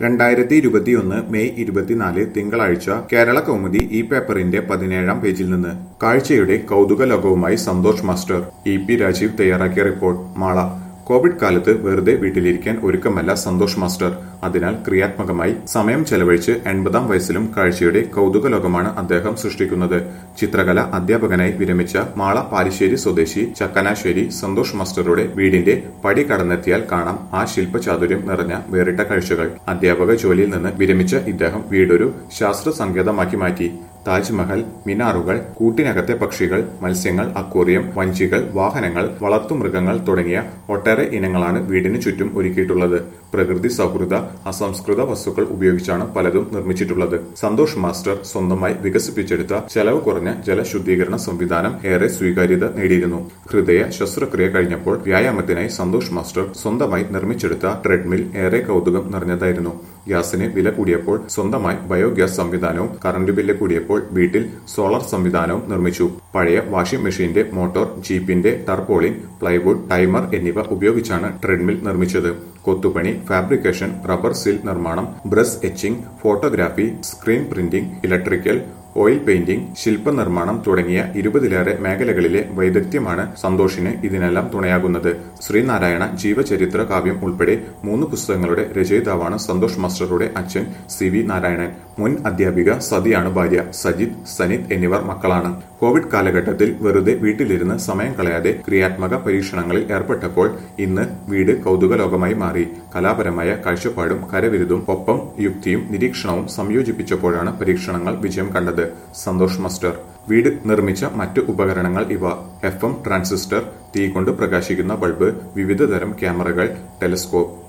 രണ്ടായിരത്തി ഇരുപത്തിയൊന്ന് മെയ് ഇരുപത്തിനാല് തിങ്കളാഴ്ച കേരള കൗമുദി ഈ പേപ്പറിന്റെ പതിനേഴാം പേജിൽ നിന്ന് കാഴ്ചയുടെ കൗതുക ലോകവുമായി Santhosh master E P Rajeev തയ്യാറാക്കിയ റിപ്പോർട്ട് മാള കോവിഡ് കാലത്ത് വെറുതെ വീട്ടിലിരിക്കാൻ ഒരുക്കമല്ല സന്തോഷ് മാസ്റ്റർ അതിനാൽ ക്രിയാത്മകമായി സമയം ചെലവഴിച്ച് എൺപതാം വയസ്സിലും കാഴ്ചയുടെ കൗതുക ലോകമാണ് അദ്ദേഹം സൃഷ്ടിക്കുന്നത് ചിത്രകല അധ്യാപകനായി വിരമിച്ച മാള പാലിശ്ശേരി സ്വദേശി ചക്കനാശ്ശേരി സന്തോഷ് മാസ്റ്ററുടെ വീടിന്റെ പടി കടന്നെത്തിയാൽ കാണാം ആ ശില്പചാതുര്യം നിറഞ്ഞ വേറിട്ട കാഴ്ചകൾ അധ്യാപക ജോലിയിൽ നിന്ന് വിരമിച്ച ഇദ്ദേഹം വീടൊരു ശാസ്ത്ര സങ്കേതമാക്കി മാറ്റി താജ്മഹൽ മിനാറുകൾ കൂട്ടിനകത്തെ പക്ഷികൾ മത്സ്യങ്ങൾ അക്വേറിയം വഞ്ചികൾ വാഹനങ്ങൾ വളർത്തുമൃഗങ്ങൾ തുടങ്ങിയ ഒട്ടേറെ ഇനങ്ങളാണ് വീടിന് ചുറ്റും ഒരുക്കിയിട്ടുള്ളത് പ്രകൃതി സൗഹൃദ അസംസ്കൃത വസ്തുക്കൾ ഉപയോഗിച്ചാണ് പലതും നിർമ്മിച്ചിട്ടുള്ളത് സന്തോഷ് മാസ്റ്റർ സ്വന്തമായി വികസിപ്പിച്ചെടുത്ത ചെലവ് കുറഞ്ഞ ജലശുദ്ധീകരണ സംവിധാനം ഏറെ സ്വീകാര്യത നേടിയിരുന്നു ഹൃദയ ശസ്ത്രക്രിയ കഴിഞ്ഞപ്പോൾ വ്യായാമത്തിനായി സന്തോഷ് മാസ്റ്റർ സ്വന്തമായി നിർമ്മിച്ചെടുത്ത ട്രെഡ്മിൽ ഏറെ കൗതുകം നിറഞ്ഞതായിരുന്നു ഗ്യാസിന് വില കൂടിയപ്പോൾ സ്വന്തമായി ബയോഗ്യാസ് സംവിധാനവും കറന്റ് ബില്ല് കൂടിയപ്പോൾ വീട്ടിൽ സോളാർ സംവിധാനവും നിർമ്മിച്ചു പഴയ വാഷിംഗ് മെഷീന്റെ മോട്ടോർ ജീപ്പിന്റെ ടർപോളിൻ പ്ലൈവുഡ് ടൈമർ എന്നിവ ഉപയോഗിച്ചാണ് ട്രെഡ്മിൽ നിർമ്മിച്ചത് കൊത്തുപണി ഫാബ്രിക്കേഷൻ റബ്ബർ സീൽ നിർമ്മാണം brass etching photography screen printing electrical oil painting ശില്പനിർമ്മാണം തുടങ്ങിയ ഇരുപതിലേറെ മേഖലകളിലെ വൈദഗ്ധ്യമാണ് സന്തോഷിന് ഇതിനെല്ലാം തുണയാകുന്നത് ശ്രീനാരായണ ജീവചരിത്ര കാവ്യം ഉൾപ്പെടെ മൂന്ന് പുസ്തകങ്ങളുടെ രചയിതാവാണ് സന്തോഷ് മാസ്റ്ററുടെ അച്ഛൻ സി വി നാരായണൻ മുൻ അധ്യാപിക സതിയാണ് ഭാര്യ സജിത് സനിത് എന്നിവർ മക്കളാണ് കോവിഡ് കാലഘട്ടത്തിൽ വെറുതെ വീട്ടിലിരുന്ന് സമയം കളയാതെ ക്രിയാത്മക പരീക്ഷണങ്ങളിൽ ഏർപ്പെട്ടപ്പോൾ ഇന്ന് വീട് കൗതുക ലോകമായി മാറി കലാപരമായ കാഴ്ചപ്പാടും കരവിരുതും ഒപ്പം യുക്തിയും നിരീക്ഷണവും സംയോജിപ്പിച്ചപ്പോഴാണ് പരീക്ഷണങ്ങൾ വിജയം കണ്ടത് സന്തോഷ് മാസ്റ്റർ വീട് നിർമ്മിച്ച മറ്റു ഉപകരണങ്ങൾ ഇവ എഫ് എം ട്രാൻസിസ്റ്റർ തീ കൊണ്ട് പ്രകാശിക്കുന്ന ബൾബ് വിവിധതരം ക്യാമറകൾ ടെലിസ്കോപ്പ്